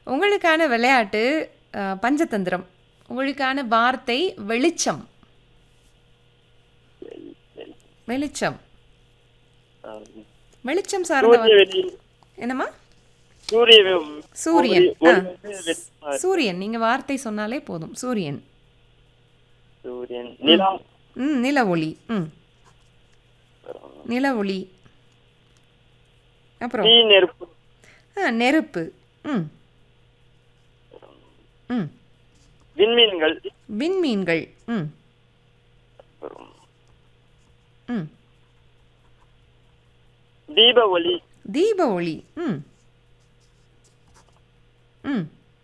உங்களுக்கான விளையாட்டு அ, பஞ்சதந்திரம் உங்களுக்கான வார்த்தை வெளிச்சம் வெளிச்சம் ஆ, வெளிச்சம் சார்ந்த சூரிய வார்த்தை. வெளி என்னம்மா சூரிய வெ- சூரியன் ஒளி ஆ. வந்து வெளிச்சமா இருக்கு. சூரியன் நீங்க வார்த்தை சொன்னாலே போதும் சூரியன் சூரியன் நிலா ம் நில ஒளி ம் நில ஒளி அப்புறம் தீ நெருப்பு ஆ நெருப்பு ம் ம் விண்மீன்கள் விண்மீன்கள் ம் ம் தீப ஒளி தீப ஒளி ம் ம்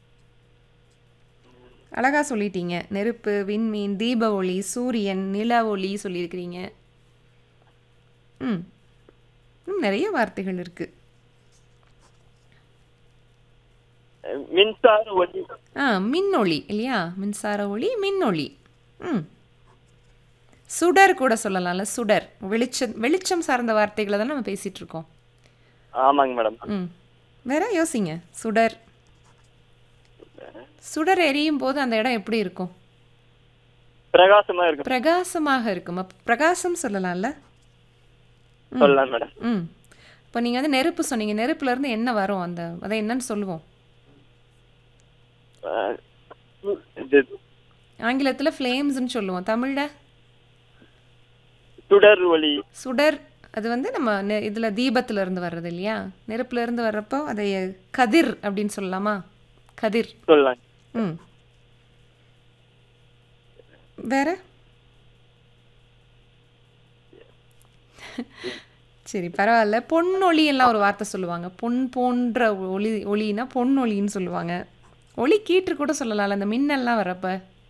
அழகா சொல்லிட்டீங்க நெருப்பு விண்மீன் தீப ஒளி சூரியன் நில ஒளி சொல்லியிருக்கிறீங்க ம் இன்னும் நிறைய வார்த்தைகள் இருக்கு மின்சார ஒளி ஆ மின்னொளி இல்லையா மின்சார ஒளி மின்னொளி ம் சுடர் கூட சொல்லலாம்ல சுடர் வெளிச்சம் வெளிச்சம் சார்ந்த வார்த்தைகளை தான் நம்ம பேசிட்டு இருக்கோம் ஆமாங்க மேடம் ம் வேற யோசிங்க சுடர் சுடர் எரியும் போது அந்த இடம் எப்படி இருக்கும் பிரகாசமா இருக்கு பிரகாசமாக இருக்கும் அப்ப பிரகாசம் சொல்லலாம்ல சொல்லலாம் மேடம் ம் இப்போ நீங்கள் வந்து நெருப்பு சொன்னீங்க நெருப்புல இருந்து என்ன வரும் அந்த அதை என்னன்னு சொல்லுவோம் ஆ, இது ஆங்கிலத்தில் ஃப்ளேம்ஸ்னு சொல்லுவோம் தமிழில் சுடர் ஒளி சுடர் அது வந்து நம்ம நெ இதில் தீபத்துல இருந்து வர்றது இல்லையா நெருப்புல இருந்து வர்றப்போ அதை கதிர் அப்படின்னு சொல்லலாமா கதிர் சொல்லலாம் ம் வேற சரி பரவாயில்ல பொன்னொளி எல்லாம் ஒரு வார்த்தை சொல்லுவாங்க பொன் போன்ற ஒளி ஒளினா பொன்னொளின்னு சொல்லுவாங்க ஒளி கீற்று கூட சொல்லலாம்ல அந்த மின்னல்லாம் வரப்ப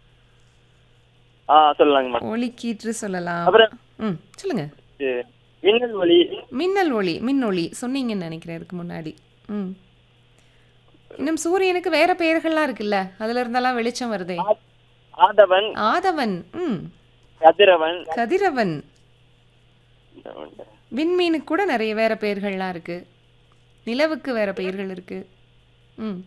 ஆ சொல்லலாங்க மேடம் ஒளி கீற்று சொல்லலாம் அப்புறம் ம் சொல்லுங்க இது மின்னல் ஒளி மின்னல் ஒளி மின்னொளி சொன்னீங்கன்னு நினைக்கிறேன் இதுக்கு முன்னாடி ம் இன்னும் சூரியனுக்கு வேற பெயர்கள்லாம் இருக்குல்ல அதுல இருந்தெல்லாம் வெளிச்சம் வருதே ஆ- ஆதவன் ஆதவன் ம் கதிரவன் கதிரவன் விண்மீனுக்கு கூட நிறைய வேற பெயர்கள்லாம் இருக்கு நிலவுக்கு வேற பெயர்கள் இருக்கு ம்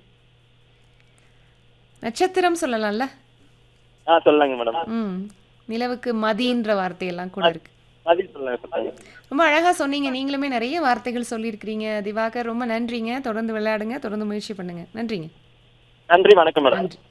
நட்சத்திரம் சொல்லலாம்ல ஆ சொல்லலாங்க மேடம் ம் நிலவுக்கு மதின்ற வார்த்தையெல்லாம் கூட இருக்கு பதில் சொல்லலாங்க சொல்லுங்க ரொம்ப அழகா சொன்னீங்க நீங்களுமே நிறைய வார்த்தைகள் சொல்லியிருக்கிறீங்க திவாகர் ரொம்ப நன்றிங்க தொடர்ந்து விளையாடுங்க தொடர்ந்து முயற்சி பண்ணுங்க நன்றிங்க நன்றி வணக்கம் மேடம் நன்றி